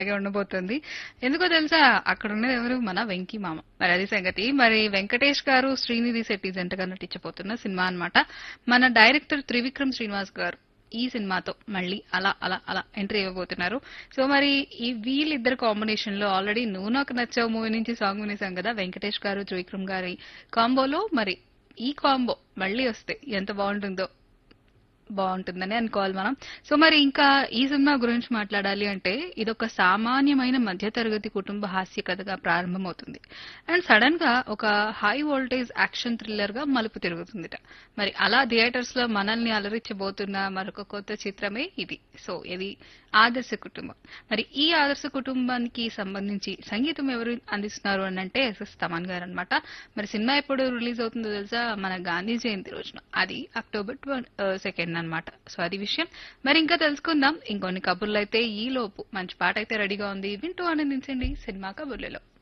అలాగే ఉండబోతుంది ఎందుకో తెలుసా అక్కడ ఉన్నది ఎవరు మన వెంకీ మామ మరి అది సంగతి మరి వెంకటేష్ గారు శ్రీనిధి శెట్టి జంటగా నటించబోతున్న సినిమా అన్నమాట మన డైరెక్టర్ త్రివిక్రమ్ శ్రీనివాస్ గారు ఈ సినిమాతో మళ్ళీ అలా అలా అలా ఎంట్రీ ఇవ్వబోతున్నారు సో మరి ఈ వీళ్ళిద్దరు కాంబినేషన్ లో ఆల్రెడీ నువ్వు నాకు నచ్చావు మూవీ నుంచి సాంగ్ వినేసాం కదా వెంకటేష్ గారు త్రివిక్రమ్ గారి కాంబోలో మరి ఈ కాంబో మళ్ళీ వస్తే ఎంత బాగుంటుందో బాగుంటుందని అనుకోవాలి మనం సో మరి ఇంకా ఈ సినిమా గురించి మాట్లాడాలి అంటే ఇదొక సామాన్యమైన మధ్యతరగతి కుటుంబ హాస్య కథగా ప్రారంభమవుతుంది అండ్ సడన్ గా ఒక హై వోల్టేజ్ యాక్షన్ థ్రిల్లర్ గా మలుపు తిరుగుతుందిట మరి అలా థియేటర్స్ లో మనల్ని అలరించబోతున్న మరొక కొత్త చిత్రమే ఇది సో ఇది ఆదర్శ కుటుంబం మరి ఈ ఆదర్శ కుటుంబానికి సంబంధించి సంగీతం ఎవరు అందిస్తున్నారు అని అంటే ఎస్ఎస్ తమన్ గారు అనమాట మరి సినిమా ఎప్పుడు రిలీజ్ అవుతుందో తెలుసా మన గాంధీ జయంతి రోజున అది అక్టోబర్ సెకండ్ అన్నమాట సో అది విషయం మరి ఇంకా తెలుసుకుందాం ఇంకొన్ని కబుర్లు అయితే ఈ లోపు మంచి పాట అయితే రెడీగా ఉంది వింటూ ఆనందించండి సినిమా కబుర్లలో